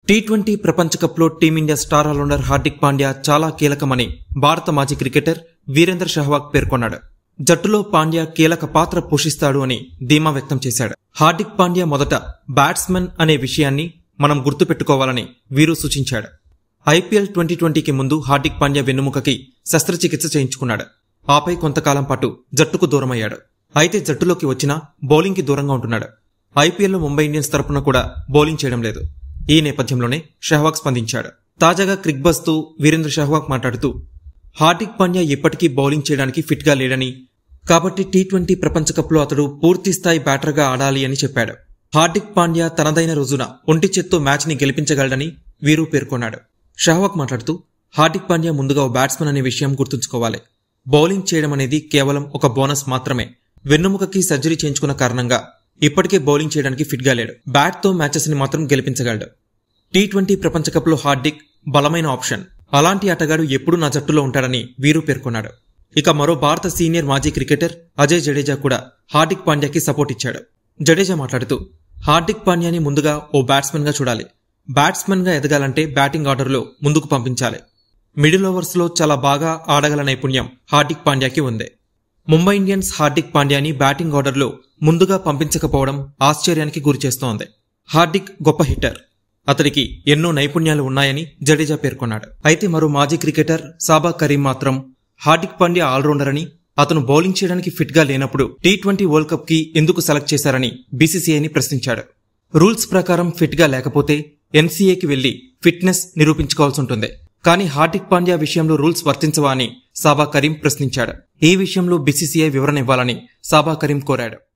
tea twenty ప్రపంచ కప్లో team India star allrounder Hardik Pandya చాలా కీలకమని భారత మాజీ క్రికెటర్ వీరేందర్ సెహ్వాగ్ పేర్కొన్నాడు జట్టులో పాండ్యా కీలక పాత్ర పోషిస్తాడు అని ధీమా వ్యక్తం చేశాడు హార్దిక్ పాండ్యా మొదట బ్యాట్స్మెన్ అనే విషయాన్ని మనం గుర్తుపెట్టుకోవాలని వీరు సూచించాడు ఐపీఎల్ ట్వంటీ ట్వంటీకి ముందు హార్దిక్ పాండ్యా వెన్నుముకకి శస్త్రచికిత్స చేయించుకున్నాడు ఆపై కొంతకాలం పాటు జట్టుకు దూరమయ్యాడు అయితే జట్టులోకి వచ్చినా బౌలింగ్కి దూరంగా ఉంటున్నాడు ఐపీఎల్లో ముంబై ఇండియన్స్ తరపున కూడా బౌలింగ్ చేయడం లేదు ఈ నేపథ్యంలోనే షెహ్వాగ్ స్పందించాడు తాజాగా క్రిక్ తో వీరేంద్ర షెహ్వాగ్ మాట్లాడుతూ హార్దిక్ పాండ్యా ఇప్పటికీ బౌలింగ్ చేయడానికి ఫిట్ గా లేడని కాబట్టి టీ ట్వంటీ ప్రపంచ కప్లో అతడు పూర్తి స్థాయి బ్యాటర్గా ఆడాలి అని చెప్పాడు హార్దిక్ పాండ్యా తనదైన రోజున ఒంటి చేత్తో మ్యాచ్ ని గెలిపించగలడని వీరు పేర్కొన్నాడు షహ్వాగ్ మాట్లాడుతూ హార్దిక్ పాండ్యా ముందుగా ఓ బ్యాట్స్మన్ అనే విషయం గుర్తుంచుకోవాలి బౌలింగ్ చేయడం అనేది కేవలం ఒక బోనస్ మాత్రమే వెన్నుముకకి సర్జరీ చేయించుకున్న కారణంగా ఇప్పటికే బౌలింగ్ చేయడానికి ఫిట్ గా లేడు బ్యాట్ తో మ్యాచెస్ ని మాత్రం గెలిపించగలడు టీ ట్వంటీ ప్రపంచ కప్లో హార్దిక్ బలమైన ఆప్షన్ అలాంటి ఆటగాడు ఎప్పుడూ నా జట్టులో ఉంటాడని వీరు పేర్కొన్నాడు ఇక మరో భారత సీనియర్ మాజీ క్రికెటర్ అజయ్ జడేజా కూడా హార్దిక్ పాండ్యాకి సపోర్ట్ ఇచ్చాడు జడేజా మాట్లాడుతూ హార్దిక్ పాండ్యాని ముందుగా ఓ బ్యాట్స్మెన్ గా చూడాలి బ్యాట్స్మెన్ గా ఎదగాలంటే బ్యాటింగ్ ఆర్డర్లో ముందుకు పంపించాలి మిడిల్ ఓవర్స్ లో చాలా బాగా ఆడగల నైపుణ్యం హార్దిక్ పాండ్యాకి ఉంది ముంబై ఇండియన్స్ హార్దిక్ పాండ్యాని బ్యాటింగ్ ఆర్డర్లో ముందుగా పంపించకపోవడం ఆశ్చర్యానికి గురిచేస్తోంది హార్దిక్ గొప్ప హిట్టర్ అతడికి ఎన్నో నైపుణ్యాలు ఉన్నాయని జడేజా పేర్కొన్నాడు అయితే మరో మాజీ క్రికెటర్ సాబా కరీం మాత్రం హార్దిక్ పాండ్యా ఆల్రౌండర్ అని అతను బౌలింగ్ చేయడానికి ఫిట్ గా లేనప్పుడు టీ ట్వంటీ వరల్డ్ కప్ కి ఎందుకు సెలెక్ట్ చేశారని బీసీసీఐని ప్రశ్నించాడు రూల్స్ ప్రకారం ఫిట్ గా లేకపోతే ఎన్సీఏకి వెళ్లి ఫిట్నెస్ నిరూపించుకోవాల్సి ఉంటుంది కానీ హార్దిక్ పాండ్యా విషయంలో రూల్స్ వర్తించవా అని సాబా కరీం ప్రశ్నించాడు ఈ విషయంలో బీసీసీఐ వివరణ ఇవ్వాలని సాబా కరీం కోరాడు